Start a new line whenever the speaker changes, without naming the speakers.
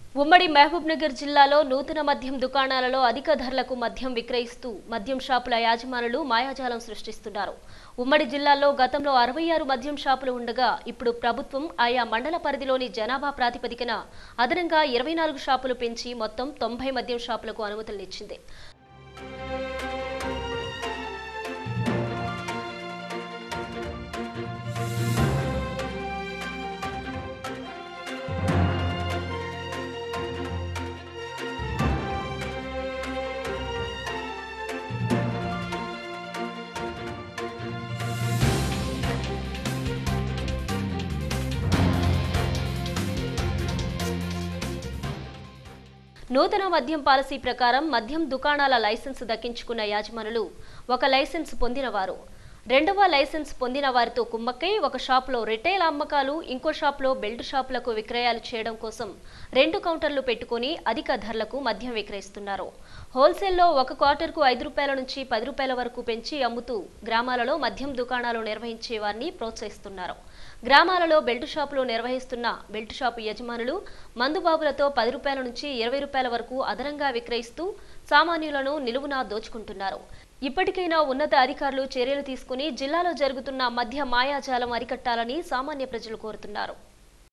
ఉమ్మడి మహబూబ్నగర్ జిల్లాలో నూతన మద్యం దుకాణాలలో అధిక ధరలకు మద్యం విక్రయిస్తూ మద్యం షాపుల యాజమానులు మాయాజాలం సృష్టిస్తున్నారు ఉమ్మడి జిల్లాలో గతంలో అరవై ఆరు మద్యం షాపులు ఉండగా ఇప్పుడు ప్రభుత్వం ఆయా మండల పరిధిలోని జనాభా ప్రాతిపదికన అదనంగా ఇరవై నాలుగు షాపులు పెంచి మొత్తం తొంభై మద్యం షాపులకు అనుమతులనిచ్చింది నూతన మద్యం పాలసీ ప్రకారం మద్యం దుకాణాల లైసెన్స్ దక్కించుకున్న యాజమానులు ఒక లైసెన్స్ పొందినవారు రెండవ లైసెన్స్ పొందిన వారితో కుమ్మక్కై ఒక షాపులో రిటైల్ అమ్మకాలు ఇంకో షాపులో బెల్ట్ షాపులకు విక్రయాలు చేయడం కోసం రెండు కౌంటర్లు పెట్టుకొని అధిక ధరలకు మద్యం విక్రయిస్తున్నారు హోల్సేల్లో ఒక క్వార్టర్కు ఐదు రూపాయల నుంచి పది రూపాయల వరకు పెంచి అమ్ముతూ గ్రామాలలో మద్యం దుకాణాలు నిర్వహించే వారిని ప్రోత్సహిస్తున్నారు గ్రామాలలో బెల్ట్ షాపులు నిర్వహిస్తున్న బెల్ట్ షాపు యజమానులు మందుబాబులతో పది రూపాయల నుంచి ఇరవై రూపాయల వరకు అదనంగా విక్రయిస్తూ సామాన్యులను నిలువునా దోచుకుంటున్నారు ఇప్పటికైనా ఉన్నత అధికారులు చర్యలు తీసుకుని జిల్లాలో జరుగుతున్న మద్య మాయాజాలం అరికట్టాలని సామాన్య ప్రజలు కోరుతున్నారు